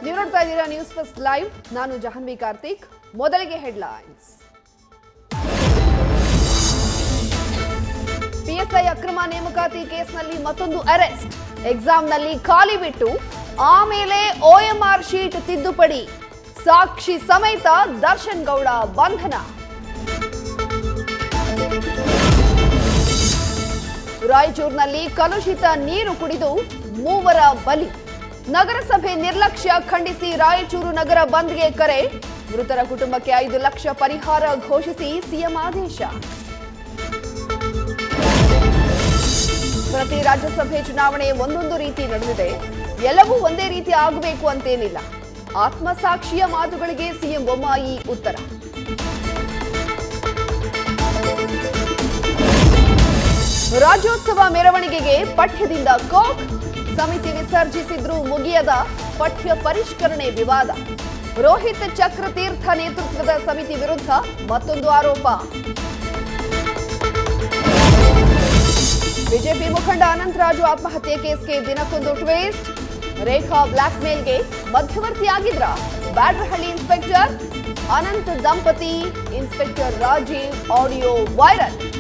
ನೀವು ನೋಡ್ತಾ ಇದ್ದೀರಾ ನ್ಯೂಸ್ ಫಸ್ಟ್ ಲೈವ್ ನಾನು ಜಹನ್ವಿ ಕಾರ್ತಿಕ್ ಮೊದಲಿಗೆ ಹೆಡ್ಲೈನ್ಸ್ ಪಿಎಸ್ಐ ಅಕ್ರಮ ನೇಮಕಾತಿ ಕೇಸ್ನಲ್ಲಿ ಮತ್ತೊಂದು ಅರೆಸ್ಟ್ ಎಕ್ಸಾಮ್ನಲ್ಲಿ ಖಾಲಿ ಬಿಟ್ಟು ಆಮೇಲೆ ಓಎಂಆರ್ ಶೀಟ್ ತಿದ್ದುಪಡಿ ಸಾಕ್ಷಿ ಸಮೇತ ದರ್ಶನ್ ಗೌಡ ಬಂಧನ ರಾಯಚೂರಿನಲ್ಲಿ ಕಲುಷಿತ ನೀರು ಕುಡಿದು ಮೂವರ ಬಲಿ ನಗರಸಭೆ ನಿರ್ಲಕ್ಷ್ಯ ಖಂಡಿಸಿ ರಾಯಚೂರು ನಗರ ಬಂದ್ಗೆ ಕರೆ ಮೃತರ ಕುಟುಂಬಕ್ಕೆ ಐದು ಲಕ್ಷ ಪರಿಹಾರ ಘೋಷಿಸಿ ಸಿಎಂ ಆದೇಶ ಪ್ರತಿ ರಾಜ್ಯಸಭೆ ಚುನಾವಣೆ ಒಂದೊಂದು ರೀತಿ ನಡೆದಿದೆ ಎಲ್ಲವೂ ಒಂದೇ ರೀತಿ ಆಗಬೇಕು ಅಂತೇನಿಲ್ಲ ಆತ್ಮಸಾಕ್ಷಿಯ ಮಾತುಗಳಿಗೆ ಸಿಎಂ ಬೊಮ್ಮಾಯಿ ಉತ್ತರ ರಾಜ್ಯೋತ್ಸವ ಮೆರವಣಿಗೆಗೆ ಪಠ್ಯದಿಂದ ಕೋಕ್ ಸಮಿತಿ ವಿಸರ್ಜಿಸಿದ್ರೂ ಮುಗಿಯದ ಪಠ್ಯ ಪರಿಷ್ಕರಣೆ ವಿವಾದ ರೋಹಿತ್ ಚಕ್ರತೀರ್ಥ ನೇತೃತ್ವದ ಸಮಿತಿ ವಿರುದ್ಧ ಮತ್ತೊಂದು ಆರೋಪ ಬಿಜೆಪಿ ಮುಖಂಡ ಅನಂತರಾಜು ಆತ್ಮಹತ್ಯೆ ಕೇಸ್ಗೆ ದಿನಕ್ಕೊಂದು ಟ್ವೇಸ್ಟ್ ರೇಖಾ ಬ್ಲಾಕ್ ಮೇಲ್ಗೆ ಮಧ್ಯವರ್ತಿಯಾಗಿದ್ರ ಬ್ಯಾಡ್ರಹಳ್ಳಿ ಇನ್ಸ್ಪೆಕ್ಟರ್ ಅನಂತ್ ದಂಪತಿ ಇನ್ಸ್ಪೆಕ್ಟರ್ ರಾಜೀವ್ ಆಡಿಯೋ ವೈರಲ್